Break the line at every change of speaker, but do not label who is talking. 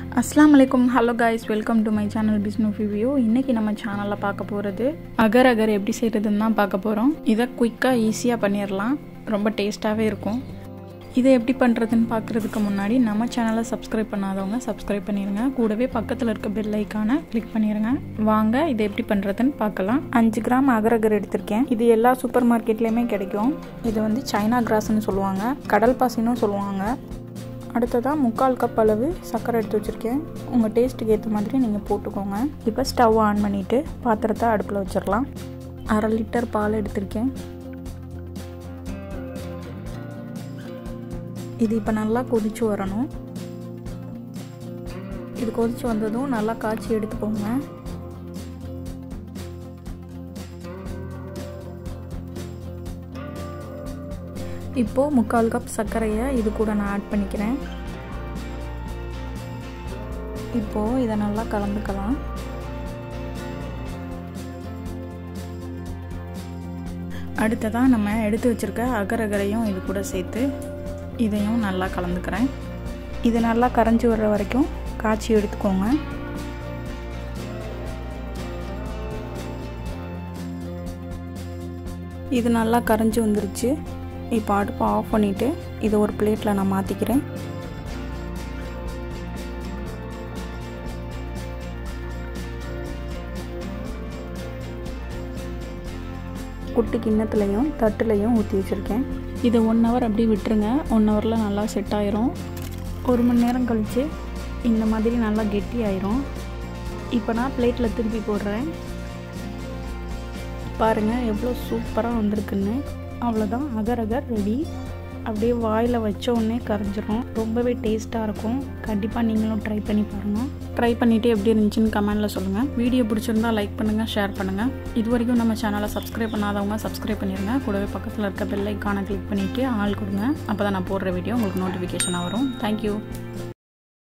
அஸ்லாம் வலைக்கும் hello guys welcome to my channel பிஸ்னு ரிவ்யூ இன்றைக்கி நம்ம சேனலில் பார்க்க போகிறது அகர் அகர் எப்படி செய்கிறதுன்னு தான் பார்க்க போகிறோம் இதை குயிக்காக ஈஸியாக பண்ணிடலாம் ரொம்ப டேஸ்ட்டாகவே இருக்கும் இதை எப்படி பண்ணுறதுன்னு பார்க்குறதுக்கு முன்னாடி நம்ம சேனலை சப்ஸ்கிரைப் பண்ணாதவங்க சப்ஸ்கிரைப் பண்ணிடுங்க கூடவே பக்கத்தில் இருக்க பெல் ஐக்கானை கிளிக் பண்ணிடுங்க வாங்க இதை எப்படி பண்ணுறதுன்னு பார்க்கலாம் அஞ்சு கிராம் அகர் அகர் எடுத்திருக்கேன் இது எல்லா சூப்பர் மார்க்கெட்லேயுமே கிடைக்கும் இது வந்து சைனா கிராஸ்ன்னு சொல்லுவாங்க கடல் பாசினும் சொல்லுவாங்க அடுத்ததாக முக்கால் கப் அளவு சர்க்கரை எடுத்து வச்சுருக்கேன் உங்கள் டேஸ்ட்டுக்கு ஏற்ற மாதிரி நீங்கள் போட்டுக்கோங்க இப்போ ஸ்டவ் ஆன் பண்ணிவிட்டு பாத்திரத்தை அடுப்பில் வச்சிடலாம் அரை லிட்டர் பால் எடுத்திருக்கேன் இது இப்போ நல்லா கொதிச்சு வரணும் இது கொதிச்சு வந்ததும் நல்லா காய்ச்சி எடுத்துக்கோங்க இப்போது முக்கால் கப் சர்க்கரையை இது கூட நான் ஆட் பண்ணிக்கிறேன் இப்போது இதை நல்லா கலந்துக்கலாம் அடுத்ததாக நம்ம எடுத்து வச்சுருக்க அகர் அகரையும் இது கூட சேர்த்து இதையும் நல்லா கலந்துக்கிறேன் இது நல்லா கரைஞ்சி வர்ற வரைக்கும் காய்ச்சி எடுத்துக்கோங்க இது நல்லா கரைஞ்சி வந்துருச்சு இப்போ அடுப்பை ஆஃப் பண்ணிவிட்டு இதை ஒரு பிளேட்டில் நான் மாற்றிக்கிறேன் குட்டி கிண்ணத்துலையும் தட்டுலையும் ஊற்றி வச்சுருக்கேன் இதை ஒன் ஹவர் அப்படியே விட்டுருங்க ஒன் ஹவரில் நல்லா செட் ஆயிரும் ஒரு மணி நேரம் கழித்து இந்த மாதிரி நல்லா கெட்டி ஆயிரும் இப்போ நான் பிளேட்டில் திருப்பி போடுறேன் பாருங்கள் எவ்வளோ சூப்பராக வந்திருக்குன்னு அவ்வளோதான் அகர் அகர் ரெடி அப்படியே வாயில் வச்ச உடனே கரைஞ்சிரும் ரொம்பவே டேஸ்ட்டாக இருக்கும் கண்டிப்பாக நீங்களும் ட்ரை பண்ணி பாருங்கள் ட்ரை பண்ணிவிட்டு எப்படி இருந்துச்சுன்னு கமெண்டில் சொல்லுங்கள் வீடியோ பிடிச்சிருந்தா லைக் பண்ணுங்கள் ஷேர் பண்ணுங்கள் இது வரைக்கும் நம்ம சேனலை சப்ஸ்கிரைப் பண்ணாதவங்க சப்ஸ்கிரைப் பண்ணிடுங்க கூடவே பக்கத்தில் இருக்க பெல் ஐக்கானை கிளிக் பண்ணிவிட்டு ஆள் கொடுங்க அப்போ தான் நான் போடுற வீடியோ உங்களுக்கு நோட்டிஃபிகேஷனாக வரும் தேங்க்யூ